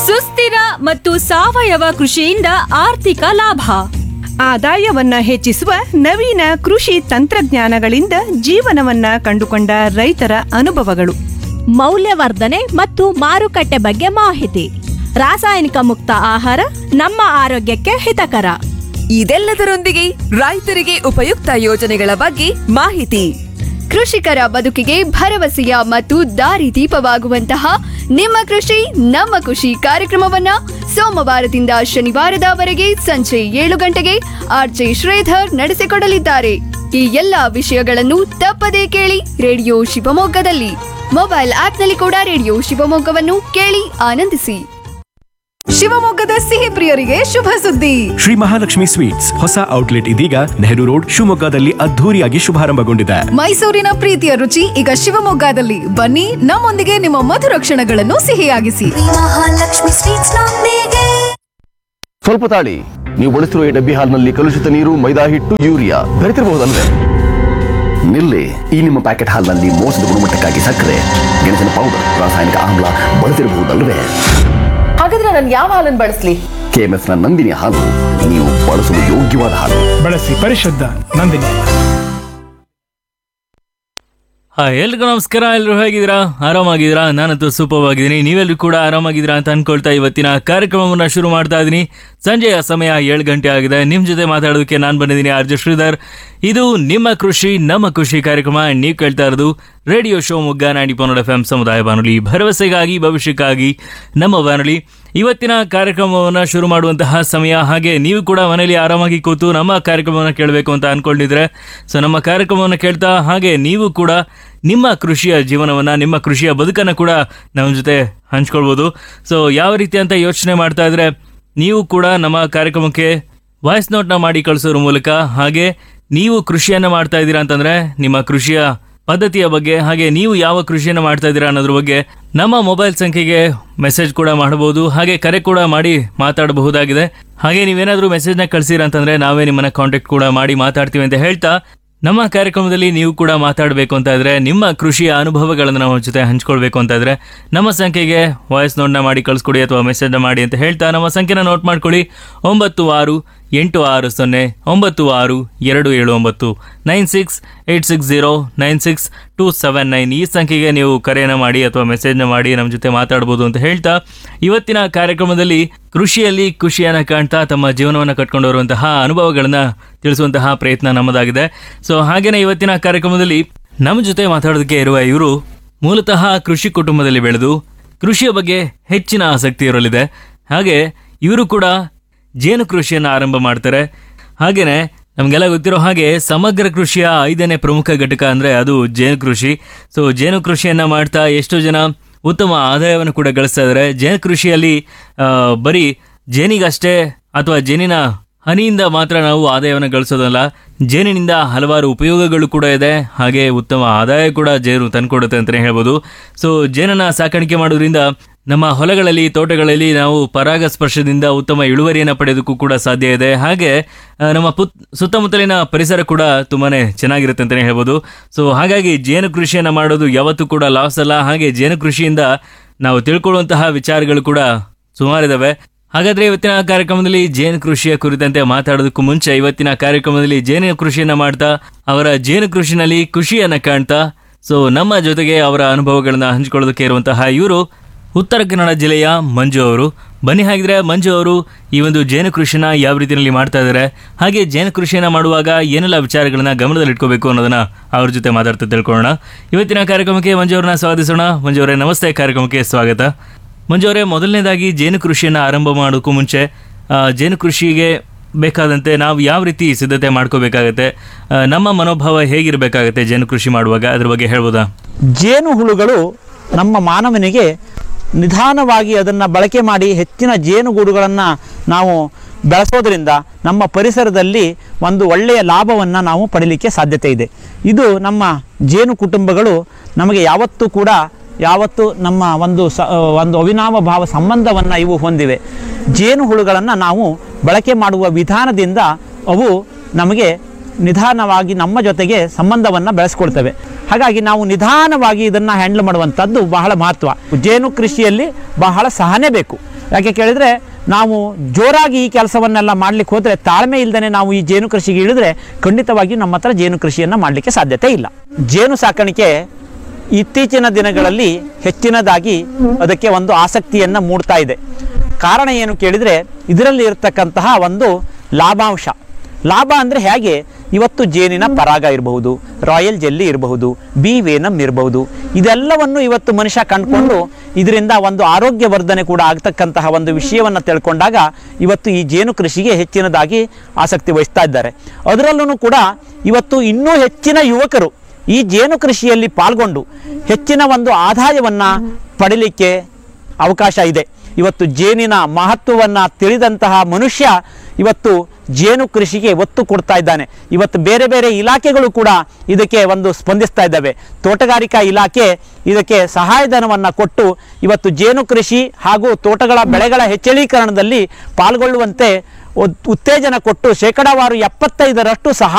ಸುಸ್ಥಿರ ಮತ್ತು ಸಾವಯವ ಕೃಷಿಯಿಂದ ಆರ್ಥಿಕ ಲಾಭ ಆದಾಯವನ್ನ ಹೆಚ್ಚಿಸುವ ನವೀನ ಕೃಷಿ ತಂತ್ರಜ್ಞಾನಗಳಿಂದ ಜೀವನವನ್ನ ಕಂಡುಕೊಂಡ ರೈತರ ಅನುಭವಗಳು ಮೌಲ್ಯವರ್ಧನೆ ಮತ್ತು ಮಾರುಕಟ್ಟೆ ಬಗ್ಗೆ ಮಾಹಿತಿ ರಾಸಾಯನಿಕ ಮುಕ್ತ ಆಹಾರ ನಮ್ಮ ಆರೋಗ್ಯಕ್ಕೆ ಹಿತಕರ ಇದೆಲ್ಲದರೊಂದಿಗೆ ರೈತರಿಗೆ ಉಪಯುಕ್ತ ಯೋಜನೆಗಳ ಬಗ್ಗೆ ಮಾಹಿತಿ ಕೃಷಿಕರ ಬದುಕಿಗೆ ಭರವಸೆಯ ಮತ್ತು ದಾರಿದೀಪವಾಗುವಂತಹ ನಿಮ್ಮ ಕೃಷಿ ನಮ್ಮ ಖುಷಿ ಕಾರ್ಯಕ್ರಮವನ್ನ ಸೋಮವಾರದಿಂದ ಶನಿವಾರದವರೆಗೆ ಸಂಜೆ ಏಳು ಗಂಟೆಗೆ ಆರ್ಜೆ ಶ್ರೀಧರ್ ನಡೆಸಿಕೊಡಲಿದ್ದಾರೆ ಈ ಎಲ್ಲಾ ವಿಷಯಗಳನ್ನು ತಪ್ಪದೇ ಕೇಳಿ ರೇಡಿಯೋ ಶಿವಮೊಗ್ಗದಲ್ಲಿ ಮೊಬೈಲ್ ಆಪ್ನಲ್ಲಿ ಕೂಡ ರೇಡಿಯೋ ಶಿವಮೊಗ್ಗವನ್ನು ಕೇಳಿ ಆನಂದಿಸಿ ಶಿವಮೊಗ್ಗದ ಸಿಹಿ ಪ್ರಿಯರಿಗೆ ಶುಭ ಸುದ್ದಿ ಶ್ರೀ ಮಹಾಲಕ್ಷ್ಮಿ ಸ್ವೀಟ್ಸ್ ಹೊಸ ಔಟ್ಲೆಟ್ ಇದೀಗ ನೆಹರು ರೋಡ್ ಶಿವಮೊಗ್ಗದಲ್ಲಿ ಅದ್ಧೂರಿಯಾಗಿ ಶುಭಾರಂಭಗೊಂಡಿದೆ ಮೈಸೂರಿನ ಪ್ರೀತಿಯ ರುಚಿ ಈಗ ಶಿವಮೊಗ್ಗದಲ್ಲಿ ಬನ್ನಿ ನಮ್ಮೊಂದಿಗೆ ನಿಮ್ಮ ಮಧುರ ಕ್ಷಣಗಳನ್ನು ಸಿಹಿಯಾಗಿಸಿ ಮಹಾಲಕ್ಷ್ಮಿ ಸ್ವೀಟ್ಸ್ ನೊಂದಿಗೆ ಸ್ವಲ್ಪ ತಾಳಿ ನೀವು ಬಳಸಿರುವ ಈ ಡಬ್ಬಿ ಹಾಲ್ನಲ್ಲಿ ಕಲುಷಿತ ನೀರು ಮೈದಾ ಹಿಟ್ಟು ಯೂರಿಯಾ ಬೆರೆತಿರಬಹುದಲ್ವೇ ನಿಲ್ಲಿ ಈ ನಿಮ್ಮ ಪ್ಯಾಕೆಟ್ ಹಾಲ್ನಲ್ಲಿ ಮೋಸದ ಗುಣಮಟ್ಟಕ್ಕಾಗಿ ಸಕ್ಕರೆ ಗೆಣಸಿನ ಪೌಡರ್ ರಾಸಾಯನಿಕ ಆಮ್ಲ ಬಳಸಿರಬಹುದಲ್ವೇ ಹಾಗಾದ್ರೆ ನಾನು ಯಾವ ಹಾಲನ್ನು ಬಳಸ್ಲಿ ಕೆಎಂಎಫ್ ನ ನಂದಿನಿ ಹಾಲು ನೀವು ಬಳಸಲು ಯೋಗ್ಯವಾದ ಹಾಲು ಬಳಸಿ ಪರಿಶುದ್ಧ ನಂದಿನಿ ಹಾ ಎಲ್ರಿಗೂ ನಮಸ್ಕಾರ ಎಲ್ಲರೂ ಹೇಗಿದ್ದೀರಾ ಆರಾಮಾಗಿದ್ದೀರಾ ನಾನಂತೂ ಸೂಪರ್ ಆಗಿದ್ದೀನಿ ನೀವೆಲ್ಲರೂ ಕೂಡ ಆರಾಮಾಗಿದ್ದೀರಾ ಅಂತ ಅನ್ಕೊಳ್ತಾ ಇವತ್ತಿನ ಕಾರ್ಯಕ್ರಮವನ್ನು ಶುರು ಮಾಡ್ತಾ ಇದ್ದೀನಿ ಸಂಜೆಯ ಸಮಯ ಏಳು ಗಂಟೆ ಆಗಿದೆ ನಿಮ್ಮ ಜೊತೆ ಮಾತಾಡೋದಕ್ಕೆ ನಾನು ಬಂದಿದ್ದೀನಿ ಆರ್ ಜೆ ಶ್ರೀಧರ್ ಇದು ನಿಮ್ಮ ಕೃಷಿ ನಮ್ಮ ಖುಷಿ ಕಾರ್ಯಕ್ರಮ ನೀವು ಕೇಳ್ತಾ ಇರೋದು ರೇಡಿಯೋ ಶೋ ಮುಗ್ಗ ನಾಡಿ ಪನ್ನಡ ಎಫ್ ಎಂ ಸಮುದಾಯ ಬಾನುಲಿ ಭರವಸೆಗಾಗಿ ಭವಿಷ್ಯಕ್ಕಾಗಿ ನಮ್ಮ ಬಾನುಲಿ ಇವತ್ತಿನ ಕಾರ್ಯಕ್ರಮವನ್ನು ಶುರು ಮಾಡುವಂತಹ ಸಮಯ ಹಾಗೆ ನೀವು ಕೂಡ ಮನೆಯಲ್ಲಿ ಆರಾಮಾಗಿ ಕೂತು ನಮ್ಮ ಕಾರ್ಯಕ್ರಮವನ್ನು ಕೇಳಬೇಕು ಅಂತ ಅನ್ಕೊಂಡಿದ್ರೆ ಸೊ ನಮ್ಮ ಕಾರ್ಯಕ್ರಮವನ್ನು ಕೇಳ್ತಾ ಹಾಗೆ ನೀವು ಕೂಡ ನಿಮ್ಮ ಕೃಷಿಯ ಜೀವನವನ್ನು ನಿಮ್ಮ ಕೃಷಿಯ ಬದುಕನ್ನು ಕೂಡ ನಮ್ಮ ಜೊತೆ ಹಂಚ್ಕೊಳ್ಬೋದು ಸೊ ಯಾವ ರೀತಿ ಅಂತ ಯೋಚನೆ ಮಾಡ್ತಾ ಇದ್ರೆ ನೀವು ಕೂಡ ನಮ್ಮ ಕಾರ್ಯಕ್ರಮಕ್ಕೆ ವಾಯ್ಸ್ ನೋಟ್ನ ಮಾಡಿ ಕಳಿಸೋದ್ರ ಮೂಲಕ ಹಾಗೆ ನೀವು ಕೃಷಿಯನ್ನು ಮಾಡ್ತಾ ಇದ್ದೀರಾ ಅಂತಂದ್ರೆ ನಿಮ್ಮ ಕೃಷಿಯ ಪದ್ಧತಿಯ ಬಗ್ಗೆ ಹಾಗೆ ನೀವು ಯಾವ ಕೃಷಿಯನ್ನು ಮಾಡ್ತಾ ಇದ್ದೀರಾ ಅನ್ನೋದ್ರ ಬಗ್ಗೆ ನಮ್ಮ ಮೊಬೈಲ್ ಸಂಖ್ಯೆಗೆ ಮೆಸೇಜ್ ಕೂಡ ಮಾಡಬಹುದು ಹಾಗೆ ಕರೆ ಕೂಡ ಮಾಡಿ ಮಾತಾಡಬಹುದಾಗಿದೆ ಹಾಗೆ ನೀವೇನಾದರೂ ಮೆಸೇಜ್ನ ಕಳಿಸಿರ ಅಂತಂದ್ರೆ ನಾವೇ ನಿಮ್ಮನ್ನ ಕಾಂಟ್ಯಾಕ್ಟ್ ಕೂಡ ಮಾಡಿ ಮಾತಾಡ್ತೀವಿ ಅಂತ ಹೇಳ್ತಾ ನಮ್ಮ ಕಾರ್ಯಕ್ರಮದಲ್ಲಿ ನೀವು ಕೂಡ ಮಾತಾಡಬೇಕು ಅಂತ ಇದ್ರೆ ನಿಮ್ಮ ಕೃಷಿಯ ಅನುಭವಗಳನ್ನು ನಮ್ಮ ಜೊತೆ ಹಂಚ್ಕೊಳ್ಬೇಕು ಅಂತ ಇದ್ರೆ ನಮ್ಮ ಸಂಖ್ಯೆಗೆ ವಾಯ್ಸ್ ನೋಟ್ನ ಮಾಡಿ ಕಳಿಸ್ಕೊಡಿ ಅಥವಾ ಮೆಸೇಜ್ನ ಮಾಡಿ ಅಂತ ಹೇಳ್ತಾ ನಮ್ಮ ಸಂಖ್ಯೆನ ನೋಟ್ ಮಾಡ್ಕೊಳ್ಳಿ ಒಂಬತ್ತು ಆರು ಎಂಟು ಆರು ಸೊನ್ನೆ ಒಂಬತ್ತು ಆರು ಎರಡು ಏಳು ಒಂಬತ್ತು nine six eight six zero nine six two seven nine ಈ ಸಂಖ್ಯೆಗೆ ನೀವು ಕರೆಯನ್ನು ಮಾಡಿ ಅಥವಾ ಮೆಸೇಜ್ನ ಮಾಡಿ ನಮ್ಮ ಜೊತೆ ಮಾತಾಡ್ಬೋದು ಅಂತ ಹೇಳ್ತಾ ಇವತ್ತಿನ ಕಾರ್ಯಕ್ರಮದಲ್ಲಿ ಕೃಷಿಯಲ್ಲಿ ಖುಷಿಯನ್ನು ಕಾಣ್ತಾ ತಮ್ಮ ಜೀವನವನ್ನು ಕಟ್ಕೊಂಡು ಬರುವಂತಹ ಅನುಭವಗಳನ್ನ ತಿಳಿಸುವಂತಹ ಪ್ರಯತ್ನ ನಮ್ಮದಾಗಿದೆ ಸೊ ಹಾಗೇನೆ ಇವತ್ತಿನ ಕಾರ್ಯಕ್ರಮದಲ್ಲಿ ನಮ್ಮ ಜೊತೆ ಮಾತಾಡೋದಕ್ಕೆ ಇರುವ ಇವರು ಮೂಲತಃ ಕೃಷಿ ಕುಟುಂಬದಲ್ಲಿ ಬೆಳೆದು ಕೃಷಿಯ ಬಗ್ಗೆ ಹೆಚ್ಚಿನ ಆಸಕ್ತಿ ಇರಲಿದೆ ಹಾಗೆ ಇವರು ಕೂಡ ಜೇನು ಕೃಷಿಯನ್ನು ಆರಂಭ ಮಾಡ್ತಾರೆ ಹಾಗೇನೆ ನಮಗೆಲ್ಲ ಗೊತ್ತಿರೋ ಹಾಗೆ ಸಮಗ್ರ ಕೃಷಿಯ ಐದನೇ ಪ್ರಮುಖ ಘಟಕ ಅಂದರೆ ಅದು ಜೇನು ಕೃಷಿ ಸೊ ಜೇನು ಕೃಷಿಯನ್ನು ಮಾಡ್ತಾ ಎಷ್ಟೋ ಜನ ಉತ್ತಮ ಆದಾಯವನ್ನು ಕೂಡ ಗಳಿಸ್ತಾ ಇದ್ದಾರೆ ಜೇನು ಕೃಷಿಯಲ್ಲಿ ಆ, ಬರೀ ಜೇನಿಗಷ್ಟೇ ಅಥವಾ ಜೇನಿನ ಹನಿಯಿಂದ ಮಾತ್ರ ನಾವು ಆದಾಯವನ್ನು ಗಳಿಸೋದಲ್ಲ ಜೇನಿನಿಂದ ಹಲವಾರು ಉಪಯೋಗಗಳು ಕೂಡ ಇದೆ ಹಾಗೆ ಉತ್ತಮ ಆದಾಯ ಕೂಡ ಜೇನು ತಂದ್ಕೊಡುತ್ತೆ ಅಂತಲೇ ಹೇಳ್ಬೋದು ಸೊ ಜೇನನ್ನ ಸಾಕಾಣಿಕೆ ಮಾಡೋದ್ರಿಂದ ನಮ್ಮ ಹೊಲಗಳಲ್ಲಿ ತೋಟಗಳಲ್ಲಿ ನಾವು ಪರಾಗಸ್ಪರ್ಶದಿಂದ ಉತ್ತಮ ಇಳುವರಿಯನ್ನು ಪಡೆಯೋದಕ್ಕೂ ಕೂಡ ಸಾಧ್ಯ ಇದೆ ಹಾಗೆ ಆ, ನಮ್ಮ ಪುತ್ ಸುತ್ತಮುತ್ತಲಿನ ಪರಿಸರ ಕೂಡ ತುಂಬಾನೇ ಚೆನ್ನಾಗಿರುತ್ತೆ ಅಂತಲೇ ಹೇಳ್ಬೋದು ಸೊ ಹಾಗಾಗಿ ಜೇನು ಕೃಷಿಯನ್ನು ಮಾಡೋದು ಯಾವತ್ತೂ ಕೂಡ ಲಾಸ್ ಅಲ್ಲ ಹಾಗೆ ಜೇನು ಕೃಷಿಯಿಂದ ನಾವು ತಿಳ್ಕೊಳ್ಳುವಂತಹ ವಿಚಾರಗಳು ಕೂಡ ಸುಮಾರಿದಾವೆ ಹಾಗಾದ್ರೆ ಇವತ್ತಿನ ಕಾರ್ಯಕ್ರಮದಲ್ಲಿ ಜೇನು ಕೃಷಿಯ ಕುರಿತಂತೆ ಮಾತಾಡೋದಕ್ಕೂ ಮುಂಚೆ ಇವತ್ತಿನ ಕಾರ್ಯಕ್ರಮದಲ್ಲಿ ಜೇನು ಕೃಷಿಯನ್ನ ಮಾಡ್ತಾ ಅವರ ಜೇನು ಕೃಷಿನಲ್ಲಿ ಖುಷಿಯನ್ನ ಕಾಣ್ತಾ ಸೊ ನಮ್ಮ ಜೊತೆಗೆ ಅವರ ಅನುಭವಗಳನ್ನ ಹಂಚಿಕೊಳ್ಳೋದಕ್ಕೆ ಇರುವಂತಹ ಇವರು ಉತ್ತರ ಕನ್ನಡ ಜಿಲ್ಲೆಯ ಮಂಜು ಅವರು ಬನ್ನಿ ಹಾಗಿದ್ರೆ ಮಂಜು ಅವರು ಈ ಒಂದು ಜೇನು ಕೃಷಿನ ಯಾವ ರೀತಿಯಲ್ಲಿ ಮಾಡ್ತಾ ಇದ್ದಾರೆ ಹಾಗೆ ಜೇನು ಕೃಷಿಯನ್ನ ಮಾಡುವಾಗ ಏನೆಲ್ಲ ವಿಚಾರಗಳನ್ನ ಗಮನದಲ್ಲಿ ಇಟ್ಕೋಬೇಕು ಅನ್ನೋದನ್ನ ಅವ್ರ ಜೊತೆ ಮಾತಾಡ್ತಾ ತಿಳ್ಕೊಳ್ಳೋಣ ಇವತ್ತಿನ ಕಾರ್ಯಕ್ರಮಕ್ಕೆ ಮಂಜು ಅವ್ರನ್ನ ಸ್ವಾಗತಿಸೋಣ ಮಂಜು ಅವರೇ ನಮಸ್ತೆ ಕಾರ್ಯಕ್ರಮಕ್ಕೆ ಸ್ವಾಗತ ಮಂಜು ಅವರೇ ಮೊದಲನೇದಾಗಿ ಜೇನು ಕೃಷಿಯನ್ನು ಆರಂಭ ಮಾಡೋಕ್ಕೂ ಮುಂಚೆ ಆ, ಜೇನು ಕೃಷಿಗೆ ಬೇಕಾದಂತೆ ನಾವು ಯಾವ ರೀತಿ ಸಿದ್ಧತೆ ಮಾಡ್ಕೋಬೇಕಾಗತ್ತೆ ಆ, ನಮ್ಮ ಮನೋಭಾವ ಹೇಗಿರಬೇಕಾಗತ್ತೆ ಜೇನು ಕೃಷಿ ಮಾಡುವಾಗ ಅದ್ರ ಬಗ್ಗೆ ಹೇಳ್ಬೋದಾ ಜೇನು ಹುಳುಗಳು ನಮ್ಮ ಮಾನವನಿಗೆ ನಿಧಾನವಾಗಿ ಅದನ್ನು ಬಳಕೆ ಮಾಡಿ ಹೆಚ್ಚಿನ ಜೇನುಗೂಡುಗಳನ್ನು ನಾವು ಬೆಳೆಸೋದ್ರಿಂದ ನಮ್ಮ ಪರಿಸರದಲ್ಲಿ ಒಂದು ಒಳ್ಳೆಯ ಲಾಭವನ್ನು ನಾವು ಪಡೀಲಿಕ್ಕೆ ಸಾಧ್ಯತೆ ಇದೆ ಇದು ನಮ್ಮ ಜೇನು ಕುಟುಂಬಗಳು ನಮಗೆ ಯಾವತ್ತೂ ಕೂಡ ಯಾವತ್ತು ನಮ್ಮ ಒಂದು ಸ ಒಂದು ಅವಿನಾವ ಭಾವ ಸಂಬಂಧವನ್ನು ಇವು ಹೊಂದಿವೆ ಜೇನು ಹುಳುಗಳನ್ನು ನಾವು ಬಳಕೆ ಮಾಡುವ ವಿಧಾನದಿಂದ ಅವು ನಮಗೆ ನಿಧಾನವಾಗಿ ನಮ್ಮ ಜೊತೆಗೆ ಸಂಬಂಧವನ್ನು ಬೆಳೆಸ್ಕೊಳ್ತವೆ ಹಾಗಾಗಿ ನಾವು ನಿಧಾನವಾಗಿ ಇದನ್ನು ಹ್ಯಾಂಡಲ್ ಮಾಡುವಂಥದ್ದು ಬಹಳ ಮಹತ್ವ ಜೇನು ಕೃಷಿಯಲ್ಲಿ ಬಹಳ ಸಹನೆ ಬೇಕು ಯಾಕೆ ಕೇಳಿದರೆ ನಾವು ಜೋರಾಗಿ ಈ ಕೆಲಸವನ್ನೆಲ್ಲ ಮಾಡಲಿಕ್ಕೆ ಹೋದರೆ ತಾಳ್ಮೆ ಇಲ್ಲದೇ ನಾವು ಈ ಜೇನು ಕೃಷಿಗೆ ಇಳಿದ್ರೆ ಖಂಡಿತವಾಗಿಯೂ ನಮ್ಮ ಹತ್ರ ಜೇನು ಕೃಷಿಯನ್ನು ಮಾಡಲಿಕ್ಕೆ ಸಾಧ್ಯತೆ ಇಲ್ಲ ಜೇನು ಸಾಕಾಣಿಕೆ ಇತ್ತೀಚಿನ ದಿನಗಳಲ್ಲಿ ಹೆಚ್ಚಿನದಾಗಿ ಅದಕ್ಕೆ ಒಂದು ಆಸಕ್ತಿಯನ್ನು ಮೂಡ್ತಾ ಇದೆ ಕಾರಣ ಏನು ಕೇಳಿದರೆ ಇದರಲ್ಲಿ ಇರತಕ್ಕಂತಹ ಒಂದು ಲಾಭಾಂಶ ಲಾಭ ಅಂದರೆ ಹೇಗೆ ಇವತ್ತು ಜೇನಿನ ಪರಾಗ ಇರಬಹುದು ರಾಯಲ್ ಜೆಲ್ಲಿ ಇರಬಹುದು ಬಿ ವೇನಮ್ ಇರಬಹುದು ಇದೆಲ್ಲವನ್ನು ಇವತ್ತು ಮನುಷ್ಯ ಕಂಡುಕೊಂಡು ಇದರಿಂದ ಒಂದು ಆರೋಗ್ಯ ವರ್ಧನೆ ಕೂಡ ಆಗ್ತಕ್ಕಂತಹ ಒಂದು ವಿಷಯವನ್ನು ತಿಳ್ಕೊಂಡಾಗ ಇವತ್ತು ಈ ಜೇನು ಕೃಷಿಗೆ ಹೆಚ್ಚಿನದಾಗಿ ಆಸಕ್ತಿ ವಹಿಸ್ತಾ ಇದ್ದಾರೆ ಅದರಲ್ಲೂ ಕೂಡ ಇವತ್ತು ಇನ್ನೂ ಹೆಚ್ಚಿನ ಯುವಕರು ಈ ಜೇನು ಕೃಷಿಯಲ್ಲಿ ಪಾಲ್ಗೊಂಡು ಹೆಚ್ಚಿನ ಒಂದು ಆದಾಯವನ್ನು ಪಡಿಲಿಕ್ಕೆ ಅವಕಾಶ ಇದೆ ಇವತ್ತು ಜೇನಿನ ಮಹತ್ವವನ್ನು ತಿಳಿದಂತಹ ಮನುಷ್ಯ ಇವತ್ತು ಜೇನು ಕೃಷಿಗೆ ಒತ್ತು ಕೊಡ್ತಾ ಇದ್ದಾನೆ ಇವತ್ತು ಬೇರೆ ಬೇರೆ ಇಲಾಖೆಗಳು ಕೂಡ ಇದಕ್ಕೆ ಒಂದು ಸ್ಪಂದಿಸ್ತಾ ಇದ್ದಾವೆ ತೋಟಗಾರಿಕಾ ಇಲಾಖೆ ಇದಕ್ಕೆ ಸಹಾಯಧನವನ್ನು ಕೊಟ್ಟು ಇವತ್ತು ಜೇನು ಕೃಷಿ ಹಾಗೂ ತೋಟಗಳ ಬೆಳೆಗಳ ಹೆಚ್ಚಳೀಕರಣದಲ್ಲಿ ಪಾಲ್ಗೊಳ್ಳುವಂತೆ ಉತ್- ಉತ್ತೇಜನ ಕೊಟ್ಟು ಶೇಕಡಾವಾರು ಎಪ್ಪತ್ತೈದರಷ್ಟು ಸಹಾಯ